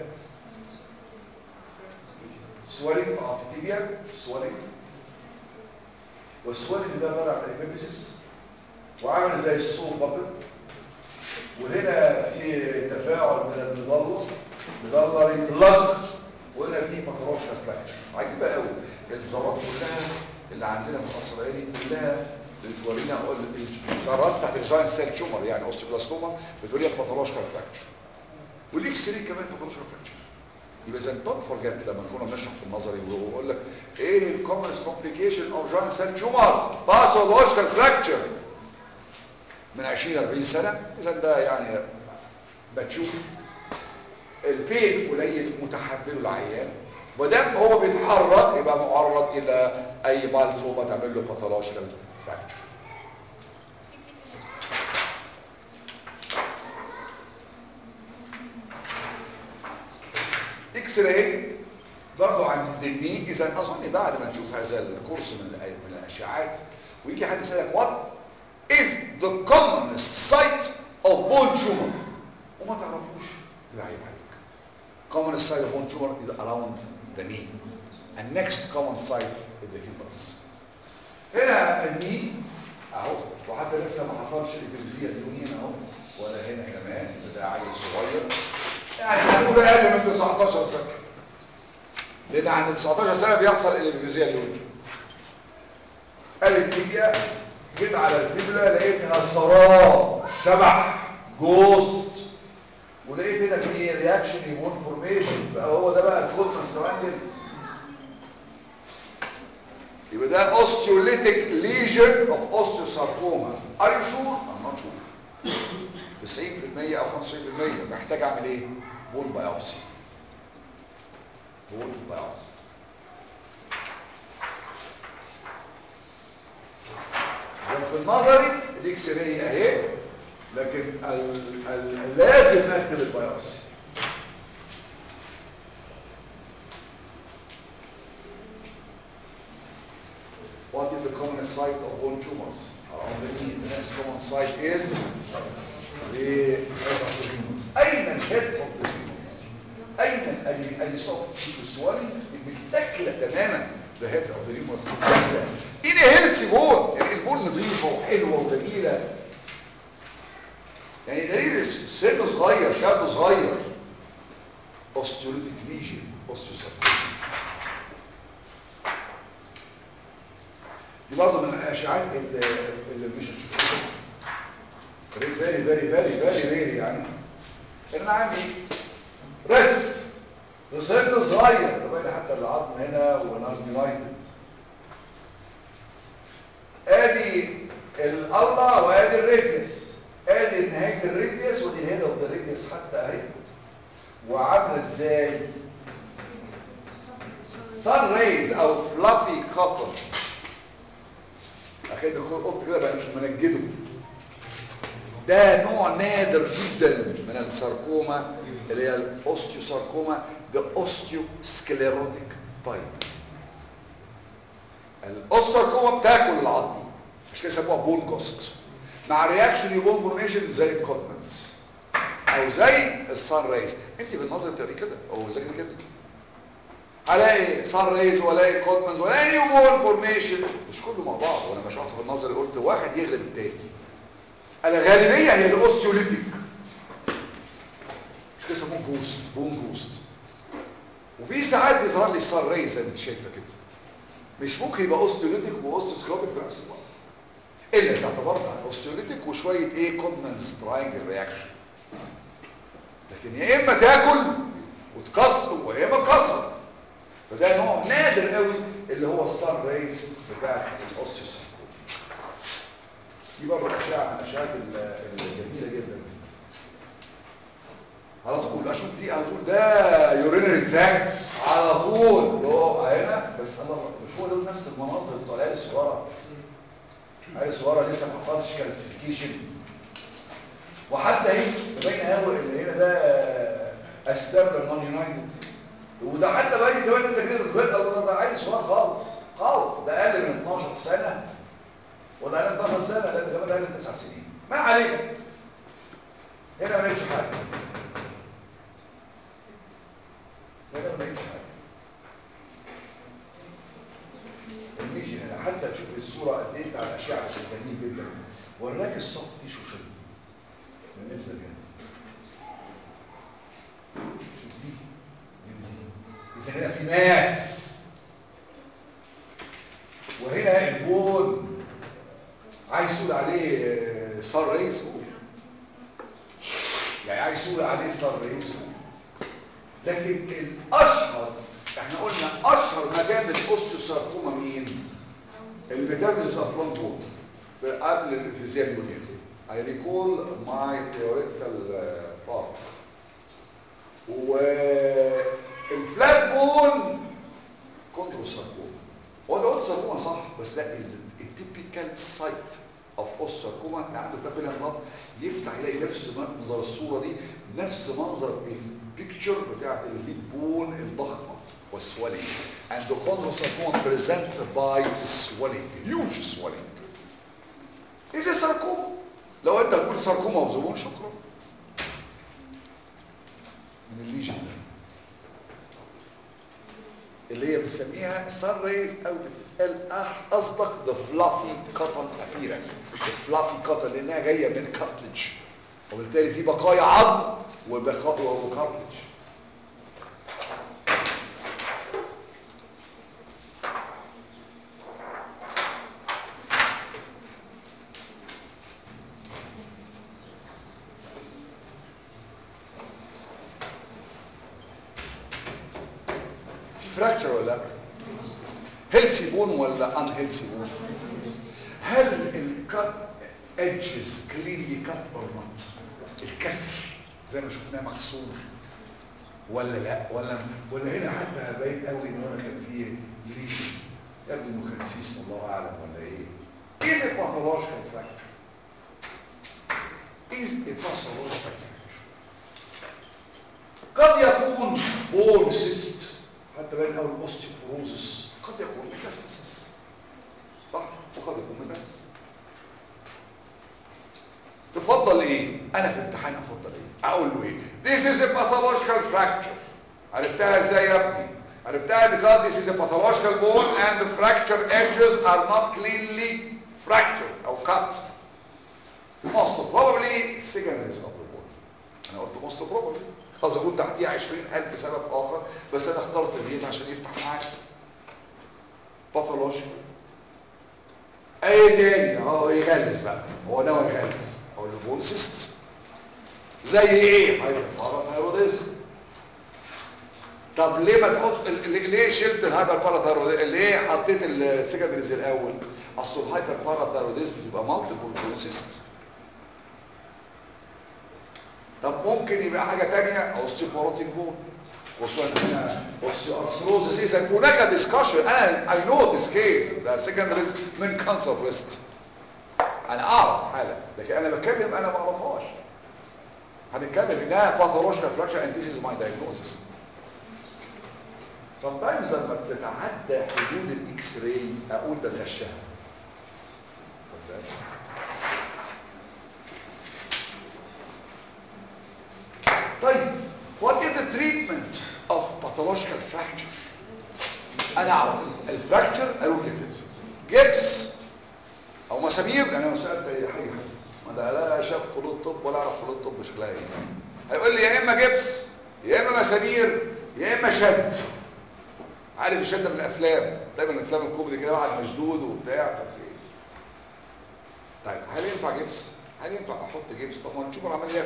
سوالينج ارتيبيا سوالينج والسوالينج ده طالع من الابيبسيس وعامل زي الصوت بابل وهنا في تفاعل من المضلة مضلري بلج وهنا في مفروشة فلاكشر عجيبة قوي الذرات كلها اللي عندنا في القصر العيني كلها بتورينا اقول الذرات بتاعت الجاين سيل تيومر يعني اوستيوبلاستوما بتورينا باثولوجيكال فراكشر والاكس راي كمان باثولوجيكال فراكشر يبقى اذا دونت فورجيت لما كنا بنشرح في النظري ويقول لك ايه الكومنس كومبليكيشن اوف جاين سيل تيومر باثولوجيكال فراكشر من 20 40 سنه اذا ده يعني بتشوف البين قليل متحمله العيان ودام هو بيتحرك يبقى معرض الى اي بالتروما تعمل له باثولوجيكال فراكشر اكس راي برضه عند الدني اذا اظن بعد ما نشوف هذا الكورس من من الاشعاعات ويجي حد يسالك وات is the commonest site of bone tumor وما تعرفوش يبقى عيب عليك commonest site of bone tumor is around the knee and next common site is the humerus هنا الني اهو وحتى لسه ما حصلش الابيزيا اليونين اهو ولا هنا كمان ده عيل صغير يعني هنقول اقل من 19 سنه لان عند 19 سنه بيحصل الابيزيا اليونين قال التيبيا جيت على الفيبلا لقيتها سراب شبح جوست ولقيت هنا في رياكشن ايمون فورميشن بقى هو ده بقى الكونتراست ترانجل يبقى ده اوستيوليتيك ليجن اوف اوستيوساركوما ار يو شور ام نوت شور 90% او 95% محتاج اعمل ايه بون بايوبسي بون بايوبسي في النظري الاكس راي اهي لكن ال ال لازم اكتب البيوبسي what is the common site of bone tumors on the knee the next common site is the head of the humerus اين الهيد of the humerus اين الصف السوالي متاكله تماما the head of the humerus متاكله ايه هيلثي بون يعني البون نظيفه وحلوه وجميله يعني دليل سن صغير شاب صغير osteolytic lesion osteosarcoma دي برضه من الاشعاعات اللي, اللي مش هتشوفوها فيري فيري فيري فيري فيري فيري يعني ان انا عندي ريست لسن صغير طبعا حتى العظم هنا وناس يونايتد ادي الالله وادي الريديوس ادي نهايه الريديوس ودي الهيد اوف ذا ريديوس حتى اهي وعامله ازاي سان ريز او فلافي كوتن اخد قط كده بقى منجده ده نوع نادر جدا من الساركوما اللي هي الاوستيوساركوما ده اوستيوسكليروتيك تايب الاوستيوساركوما بتاكل العظم مش كده يسموها بون كوست مع رياكشن يبون فورميشن زي الكوتمنز او زي السان ريز انت بالنظر بتقري كده او زي كده كده الاقي سان ريز والاقي كوتمنز والاقي نيوبورن فورميشن مش كله مع بعض وانا بشرحت في النظر قلت واحد يغلب التاني الغالبيه هي الاوستيوليتيك مش كده يسموه جوست بون جوست وفي ساعات يظهر لي السان ريز زي ما انت شايفه كده مش ممكن يبقى اوستيوليتيك واوستيوسكلوبيك في نفس الوقت الا اذا اعتبرنا اوستيوليتيك وشويه ايه كوتمنز تراينجل رياكشن لكن يا اما تاكل وتكسر ويا اما تكسر فده نوع نادر قوي اللي هو السان ريز بتاع الاوستيوساركوما دي برضه اشعه من الاشعات الجميله جدا على طول اشوف دي على طول ده يورينري تراكت على طول اللي هو هنا بس الله مش هو دول نفس المناظر بتوع العيال الصغيره العيال الصغيره لسه ما حصلش كالسيفيكيشن وحتى اهي باين قوي ان هنا ده اسباب نون يونايتد وده حتى باين كمان انت كده بتقول ده عيل صغير خالص خالص ده اقل من 12 سنه ولا اقل من 12 سنه لا ده كمان اقل من 9 سنين ما علينا هنا ما لقيتش حاجه هنا ما لقيتش حاجه الميجي هنا حتى تشوف الصوره قد ايه بتاع الاشعه عشان جميل جدا وراك السوفت تيشو شد بالنسبه لهنا شوف دي اذا هنا في ماس وهنا البون عايز تقول عليه صار ريس قول يعني عايز تقول عليه صار ريس قول لكن الاشهر احنا قلنا اشهر مكان للاوستيوساركوما مين الميتافيزيس اوف لونج بون قبل الفيزياء المونيال I recall my theoretical uh, part والفلات بون كوندروساركوما هو ده اوستيوساركوما صح بس ده is a typical site of اوستيوساركوما اللي عنده تابل النط يفتح يلاقي نفس منظر الصوره دي نفس منظر البيكتشر بتاعت البيج بون الضخمه والسوالينج and the chondrosarcoma presented by swelling huge swelling is a sarcoma لو انت تقول ساركوما وزبون شكرا من الليجن ده اللي هي بنسميها سان ريز او بتتقال قصدك ذا فلافي كوتن ابيرنس الفلافي كوتن لانها جايه من كارتلج وبالتالي في بقايا عظم وكارتلج فراكتشر ولا هيلثي بون ولا ان هيلثي بون هل الكات edges clearly cut or not الكسر زي ما شفناه مكسور ولا لا ولا ولا هنا حتى باين قوي ان هو كان فيه ليجن يبدو انه كان سيس الله اعلم ولا ايه is a pathological fracture is a pathological fracture قد يكون بون سيست حتى باين قوي الاوستيوبروزس قد يكون ميتاستاسيس صح وقد يكون متاسس تفضل ايه انا في امتحان افضل ايه اقول له ايه this is a pathological fracture عرفتها ازاي يا ابني عرفتها because this is a pathological bone and the fracture edges are not cleanly fractured او cut most probably secondaries of the bone انا قلت most probably خلاص اقول تحتيه 20000 سبب اخر بس انا اخترت ديت عشان يفتح معايا pathological اي تاني اه يغلس بقى هو ناوي يغلس اقول له بون سيست زي ايه هايبرباراثايروديزم طب ليه ما تحط ال- ال- ليه شلت الهايبر باراثايروديزم ليه حطيت السكندريز الاول اصل الهايبر باراثايروديزم بتبقى مالتيبل بون سيست طب ممكن يبقى حاجه ثانيه اوستيوبوروتيك بون خصوصا هنا اوستيوارثروزس اذا هناك ديسكشن انا اي نو ذيس كيس ده سكندريز من كانسر بريست انا اعرف حاله لكن انا بتكلم انا ما اعرفهاش هنتكلم انها باثولوجيكال فراكشر اند ذيس از ماي دايجنوزس sometimes لما بتتعدى حدود الاكس راي اقول ده الغشها طيب what is the treatment of pathological fracture انا اعرف الفراكتشر قالوا لي كده جبس او مسامير انا مسألت اي حاجه ما ده لا شاف كليه طب ولا اعرف كليه طب شكلها ايه هيقول لي يا اما جبس يا اما مسامير يا اما شد عارف الشد من الافلام دايما افلام الكوميدي كده واحد مشدود وبتاع مش عارف ايه طيب هل ينفع جبس هل ينفع احط جبس طب ما نشوف العمليه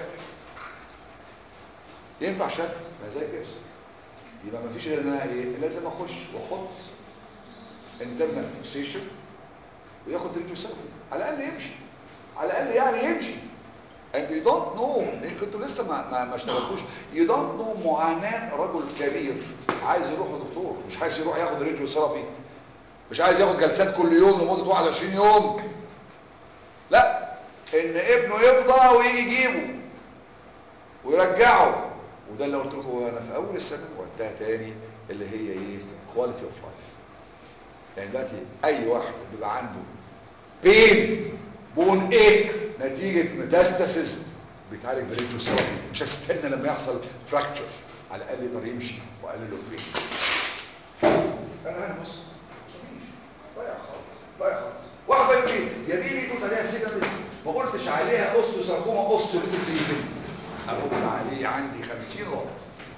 ينفع شد ما زي جبس يبقى ما فيش غير ان انا ايه لازم اخش واحط انترنال فيكسيشن وياخد ريجو سيرفي على الاقل يمشي على الاقل يعني يمشي and you don't know إيه كنتوا لسه ما ما, ما اشتغلتوش you don't know معاناة رجل كبير عايز يروح لدكتور مش عايز يروح ياخد ريجو ثيرابي مش عايز ياخد جلسات كل يوم لمدة 21 يوم لا ان ابنه يفضى ويجي يجيبه ويرجعه وده اللي قلت لكم انا في اول السنه وقتها تاني اللي هي ايه كواليتي اوف لايف يعني دلوقتي اي واحد بيبقى عنده بين بون ايك نتيجه ميتاستاسيس بيتعالج بريديو ثيرابي مش هستنى لما يحصل فراكتشر على الاقل يقدر يمشي واقلل له البين انا انا بص مفيش ضايع خالص ضايع خالص واحد يقول لي يا بيبي قلت عليها سيدمس ما قلتش عليها اوستو ساركوما اوستو ليتوفيزم اقول عليه عندي 50 رد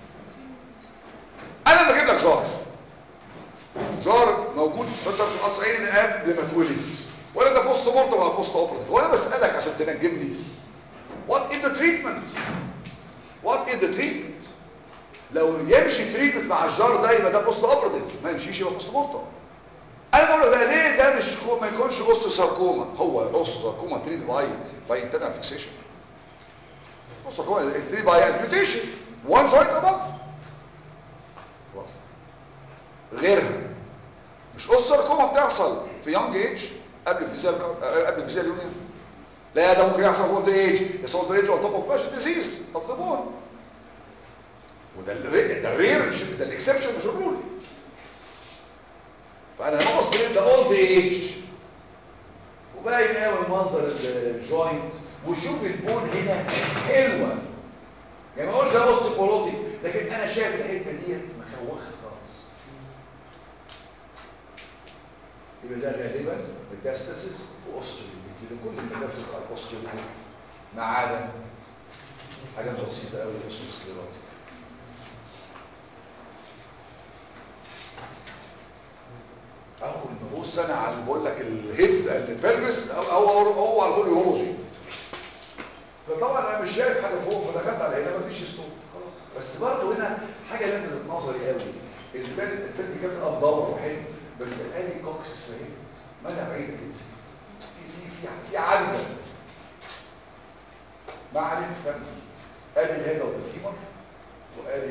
انا بجيب لك جار جار موجود مثلا في القصر عيني قبل ما اتولد ولا ده بوست مورتم ولا بوست اوبراتيف وانا بسالك عشان تنجمني وات از ذا تريتمنت وات از ذا تريتمنت لو يمشي تريتمنت مع الجار ده يبقى ده بوست اوبراتيف ما يمشيش يبقى بوست مورتم انا بقول له ده ليه ده مش ما يكونش اوست ساركوما هو اوست ساركوما تريد باي باي انترنال فيكسيشن اوست ساركوما از تريد باي امبيوتيشن وان جوينت اباف خلاص غيرها مش اوست ساركوما بتحصل في يونج ايج قبل الفيزيال قبل الفيزيال يونيون لا ده ممكن يحصل في اولد ايج يحصل في ايج وطبق باش ديزيز اوف ذا بون وده الرير ده الرير مش ده الاكسبشن مش الرول فانا لما بصيت ده اولد ايج وباين قوي منظر الجوينت وشوف البون هنا حلوه يعني ما اقولش ده اوستيوبولوتي لكن انا شايف الحته ديت مخوخه خالص يبقى ده غالبا ميتاستاسيس واوستيوليتيك لان كل الميتاستاسيس على الاوستيوليتيك ما عدا حاجات بسيطه قوي الاوستيوسكليروتيك اول ما بص انا على بقول لك الهيد البلفس او هو هو على طول يورولوجي فطبعا انا مش شايف حاجه فوق فدخلت على هنا مفيش ستوب خلاص بس برضه هنا حاجه لفتت نظري قوي البلد البلد كانت ادور وحلو بس ادي كوكسس اهي مالها بعيده كده في في في في عدده ما عليك فهم ادي الهيدا والفيمر وادي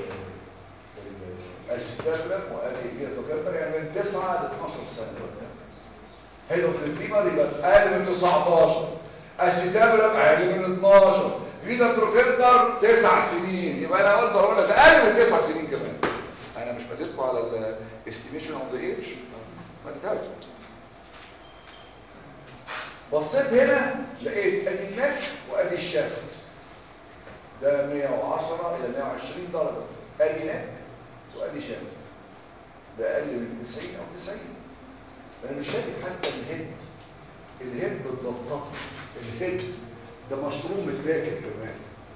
الاسفلم وادي الكيراتوكيرتر يعني من 9 ل 12 سنه قدام هيدا والفيمر يبقى اقل من 19 الستابلم اقل من 12 فيدا تروكيرتر 9 سنين يبقى انا قلت اقول لك اقل من 9 سنين كمان انا مش بديتكم على الاستيميشن اوف ذا ايج ما اديتهاش بصيت هنا لقيت ادي النك وادي الشافت ده 110 الى 120 درجه ادي نك وادي شافت ده اقل من 90 او 90 انا مش شايف حتى الهيد الهيد بالضبط الهيد ده مشروم متاكل كمان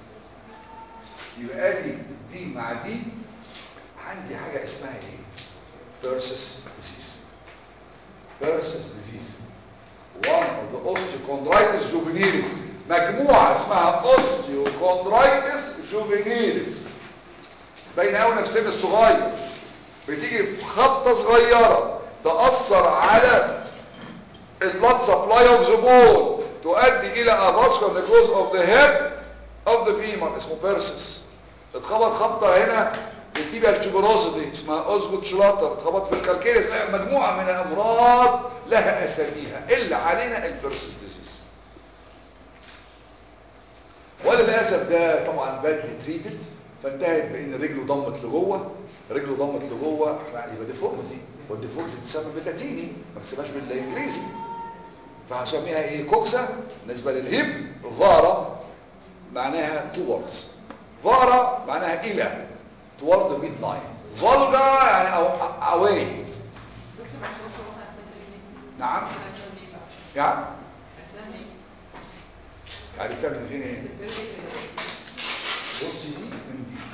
يبقى ادي دي مع دي عندي حاجه اسمها ايه بيرسس ديزيز بيرسس ديزيز one of the osteochondritis juvenilis مجموعه اسمها osteochondritis juvenilis باينه قوي في السن الصغير بتيجي في خبطه صغيره تاثر على البلاد سبلاي اوف ذا بون تؤدي الى افاسكولار نيكروز اوف ذا هيد اوف ذا فيمر اسمه بيرسس اتخبط خبطه هنا التيبيا التوبروزيتي اسمها اوزجوت شلاتر اتخبط في الكالكيريس لا مجموعه من الامراض لها اساميها الا علينا البيرسس ديزيز وللاسف ده طبعا بادلي تريتد فانتهت بان رجله ضمت لجوه رجله ضمت لجوه احنا يبقى ديفورمتي والديفورمتي تسمى باللاتيني ما بتسماش بالانجليزي فهسميها ايه كوكسا بالنسبه للهيب فارا معناها توردز فارا معناها الى توارد ميد لاين فولجا يعني أو اواي نعم يعني عرفتها من فين ايه بصي دي من دي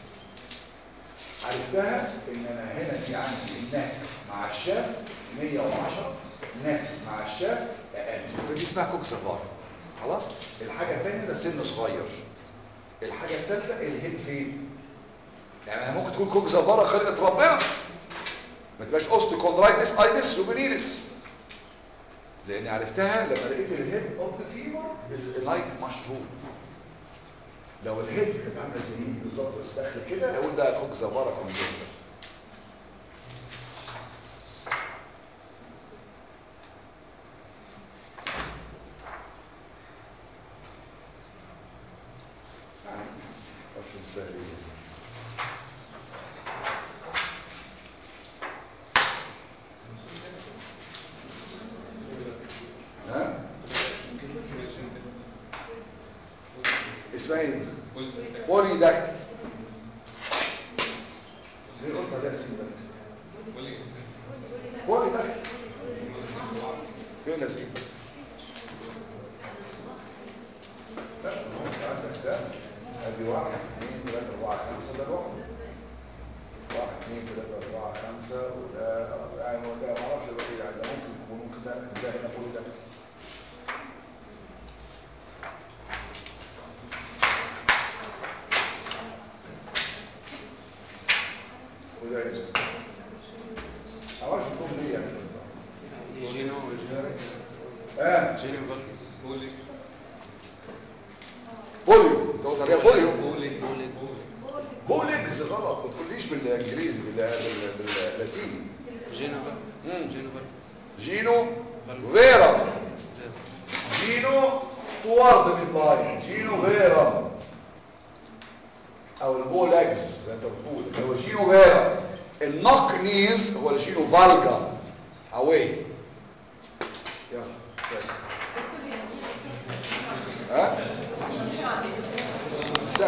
عرفتها ان انا هنا في عندي النك مع الشاف 110 نك مع الشاف اقل فدي اسمها كوكسا فار خلاص الحاجه الثانيه ده سن صغير الحاجه الثالثه الهيد فين يعني ممكن تكون كوكسا فار خلقه ربنا ما تبقاش اوستيكوندرايتس ايتس جوفينيلس لان عرفتها لما لقيت الهيد اوف ذا فيمر لايك مشروب لو الهيد كانت عامله زي دي بالظبط بس داخل كده اقول ده كوكسا فار كونجنتال يعني مش سهل ها اسمها ايه بولي داكتي ليه قلت عليها اسم داكتي بولي داكتي فين اسم لا ما هو انت عندك ده ادي واحد اثنين ثلاثة أربعة خمسة ده لوحده واحد اثنين ثلاثة أربعة خمسة وده يعني هو ده ما اعرفش يبقى ايه يعني ده ممكن يكون ممكن ده ده هنا بولي داكتي وده ايه معرفش يكون ليه يعني بالظبط جينو اه جينو فالفيس بوليك بوليو انت قلت عليها بوليو بوليك بوليك بوليكس غلط ما تقوليش بالانجليزي بال- بال- باللاتيني جينو مم. جينو جينو فيرا جينو توارد ميدلاين جينو فيرا او البولاكس زي انت بتقول اللي هو جينو فيرا النق نيز هو الجينو فالجا اواي